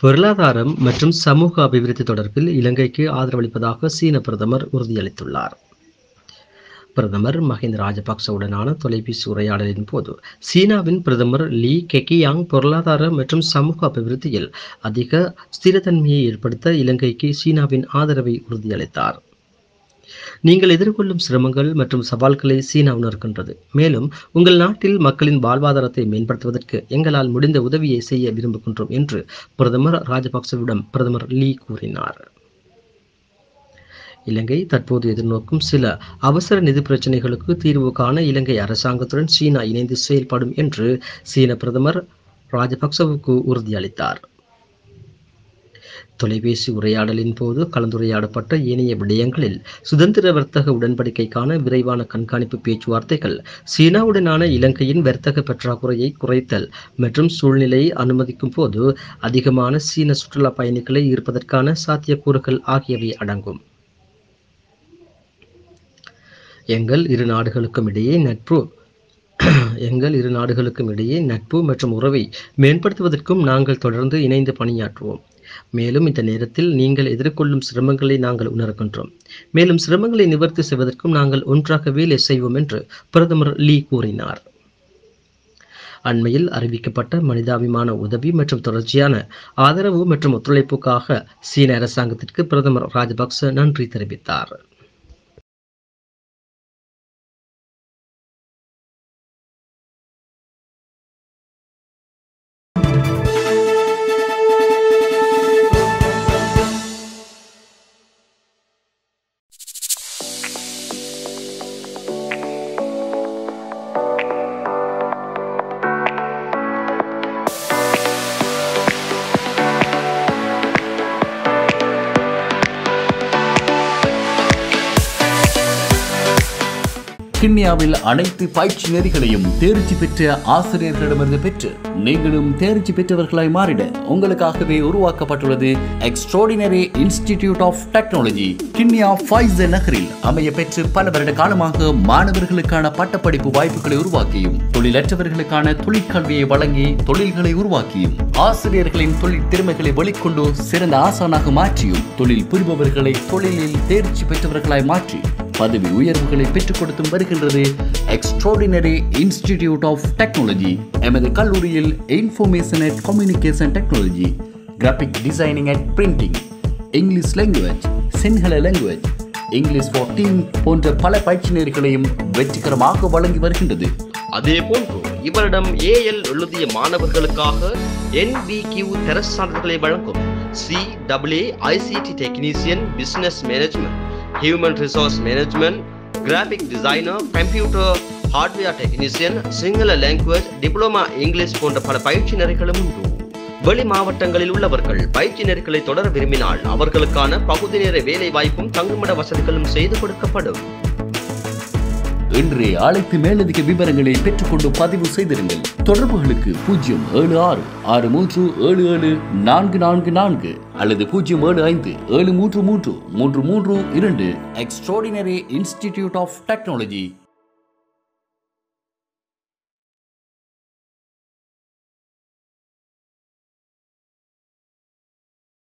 பொருளாதாரம் மற்றும் சமூக அபிவிருத்தி தொடர்பில் இலங்கைக்கு ஆதரவளிப்பதாக சீன பிரதமர் உறுதியளித்துள்ளார் பிரதமர் மஹிந்த ராஜபக்சவுடனான தொலைபேசி உரையாடலின் போது சீனாவின் பிரதமர் லீ கெக்கியாங் பொருளாதார மற்றும் சமூக அபிவிருத்தியில் அதிக ஸ்திரத்தன்மையை ஏற்படுத்த இலங்கைக்கு சீனாவின் ஆதரவை உறுதியளித்தார் நீங்கள் எதிர்கொள்ளும் சிரமங்கள் மற்றும் சவால்களை சீனா உணர்கின்றது மேலும் உங்கள் நாட்டில் மக்களின் வாழ்வாதாரத்தை மேம்படுத்துவதற்கு எங்களால் முடிந்த உதவியை செய்ய விரும்புகின்றோம் என்று பிரதமர் ராஜபக்சவிடம் பிரதமர் லீ கூறினார் இலங்கை தற்போது எதிர்நோக்கும் சில அவசர நிதி பிரச்சினைகளுக்கு தீர்வு காண இலங்கை அரசாங்கத்துடன் சீனா இணைந்து செயல்படும் என்று சீன பிரதமர் ராஜபக்சவுக்கு உறுதியளித்தார் தொலைபேசி உரையாடலின் போது கலந்துரையாடப்பட்ட ஏனைய விடயங்களில் சுதந்திர வர்த்தக உடன்படிக்கைக்கான விரைவான கண்காணிப்பு பேச்சுவார்த்தைகள் சீனாவுடனான இலங்கையின் வர்த்தக பற்றாக்குறையை குறைத்தல் மற்றும் சூழ்நிலையை அனுமதிக்கும் போது அதிகமான சீன சுற்றுலா பயணிகளை ஈர்ப்பதற்கான சாத்தியக்கூறுகள் ஆகியவை அடங்கும் எங்கள் இரு நாடுகளுக்கும் இடையே நட்பு எங்கள் இரு நாடுகளுக்கும் இடையே நட்பு மற்றும் உறவை மேம்படுத்துவதற்கும் நாங்கள் தொடர்ந்து இணைந்து பணியாற்றுவோம் மேலும் இந்த நேரத்தில் நீங்கள் எதிர்கொள்ளும் சிரமங்களை நாங்கள் உணர்கின்றோம் மேலும் சிரமங்களை நிவர்த்தி செய்வதற்கும் நாங்கள் ஒன்றாக வேலை செய்வோம் என்று பிரதமர் லீ கூறினார் அண்மையில் அறிவிக்கப்பட்ட மனிதாபிமான உதவி மற்றும் தொடர்ச்சியான ஆதரவு மற்றும் ஒத்துழைப்புக்காக சீன அரசாங்கத்திற்கு பிரதமர் ராஜபக்ச நன்றி தெரிவித்தார் கிண்ணியாவில் அனைத்து பயிற்சி நெறிகளையும் தேர்ச்சி பெற்ற ஆசிரியர்களிடமிருந்து பெற்று நீங்களும் தேர்ச்சி பெற்றவர்களாய் மாறிட உங்களுக்காகவே உருவாக்கப்பட்டுள்ளது extraordinary institute of technology Kinniya Faisal நகரில் அமைய பெற்று பல வருட காலமாக மாணவர்களுக்கான பட்டப்படிப்பு வாய்ப்புகளை உருவாக்கியும் தொழிலற்றவர்களுக்கான தொழிற்கல்வியை வழங்கி தொழில்களை உருவாக்கியும் ஆசிரியர்களின் தொழில் திறமைகளை வெளிக்கொண்டு சிறந்த ஆசானாக மாற்றியும் தொழில் புரிபவர்களை தொழிலில் தேர்ச்சி பெற்றவர்களாய் மாற்றி பதவி உயர்வுகளை பெற்றுக் கொடுத்தும் வருகின்றது எக்ஸ்ட்ராடினரி இன்ஸ்டிடியூட் ஆஃப் டெக்னாலஜி எமது கல்லூரியில் information and communication technology graphic designing and printing English language Sinhala language English for team போன்ற பல பயிற்சி நெறிகளையும் வெற்றிகரமாக வழங்கி வருகின்றது அதே போன்று இவரிடம் ஏஎல் எழுதிய மாணவர்களுக்காக என்பிகியூ தெரஸ் சான்றிதழ்களை வழங்கும் C W ICT technician business management human resource management graphic designer computer hardware technician Sinhala language diploma English போன்ற பல பயிற்சி நெறிகளும் உண்டு வெளி மாவட்டங்களில் உள்ளவர்கள் பயிற்சி நெறிகளை தொடர விரும்பினால் அவர்களுக்கான பகுதி நேர வேலை வாய்ப்பும் தங்குமிட வசதிகளும் செய்து கொடுக்கப்படும் இன்றே அழைத்து மேலதிக விவரங்களை பெற்றுக்கொண்டு பதிவு செய்திருங்கள் தொடர்புகளுக்கு பூஜ்ஜியம் ஏழு ஆறு ஆறு மூன்று ஏழு ஏழு நான்கு நான்கு நான்கு அல்லது பூஜ்ஜியம் ஏழு ஐந்து ஏழு மூன்று மூன்று மூன்று மூன்று இரண்டு எக்ஸ்ட்ராடினரி இன்ஸ்டிடியூட் ஆஃப் டெக்னாலஜி